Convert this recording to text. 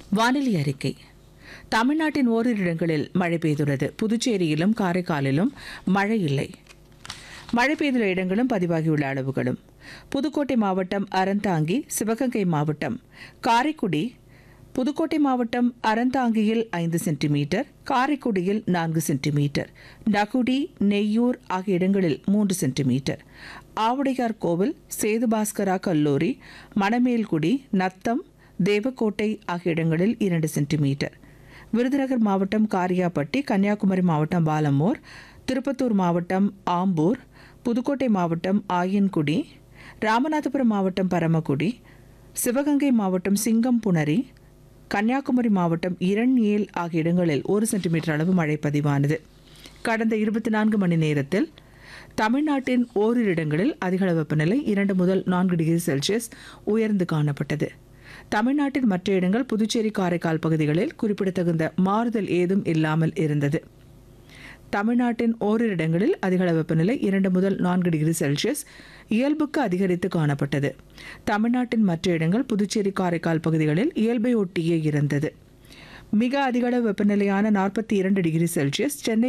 வானிலை அறிக்கை தமிழ்நாட்டின் ஓரிரு இடங்களில் மழை பெய்துள்ளது புதுச்சேரியிலும் காரைக்காலிலும் மழை இல்லை மழை பெய்துள்ள இடங்களும் பதிவாகியுள்ள அளவுகளும் புதுக்கோட்டை மாவட்டம் அறந்தாங்கி சிவகங்கை மாவட்டம் காரைக்குடி புதுக்கோட்டை மாவட்டம் அறந்தாங்கியில் ஐந்து சென்டிமீட்டர் காரைக்குடியில் நான்கு சென்டிமீட்டர் நகுடி நெய்யூர் ஆகிய இடங்களில் மூன்று சென்டிமீட்டர் ஆவுடையார் கோவில் சேதுபாஸ்கரா கல்லூரி மணமேல்குடி நத்தம் தேவக்கோட்டை ஆகிய இடங்களில் இரண்டு சென்டிமீட்டர் விருதுநகர் மாவட்டம் காரியாபட்டி கன்னியாகுமரி மாவட்டம் பாலமூர் திருப்பத்தூர் மாவட்டம் ஆம்பூர் புதுக்கோட்டை மாவட்டம் ஆயன்குடி ராமநாதபுரம் மாவட்டம் பரமக்குடி சிவகங்கை மாவட்டம் சிங்கம்புணரி கன்னியாகுமரி மாவட்டம் இரண்யேல் ஆகிய இடங்களில் ஒரு சென்டிமீட்டர் அளவு மழை பதிவானது கடந்த இருபத்தி நான்கு மணி நேரத்தில் தமிழ்நாட்டின் ஓரிரு இடங்களில் அதிகள வெப்பநிலை இரண்டு முதல் நான்கு டிகிரி செல்சியஸ் உயர்ந்து காணப்பட்டது தமிழ்நாட்டின் மற்ற இடங்கள் புதுச்சேரி காரைக்கால் பகுதிகளில் குறிப்பிடத்தகுந்த மாறுதல் ஏதும் இல்லாமல் இருந்தது தமிழ்நாட்டின் ஓரிரு இடங்களில் அதிகள வெப்பநிலை இரண்டு முதல் நான்கு டிகிரி செல்சியஸ் இயல்புக்கு அதிகரித்து காணப்பட்டது தமிழ்நாட்டின் மற்ற இடங்கள் புதுச்சேரி காரைக்கால் பகுதிகளில் இயல்பை ஒட்டியே இருந்தது மிக அதிகளவு வெப்பநிலையான நாற்பத்தி இரண்டு டிகிரி செல்சியஸ் சென்னை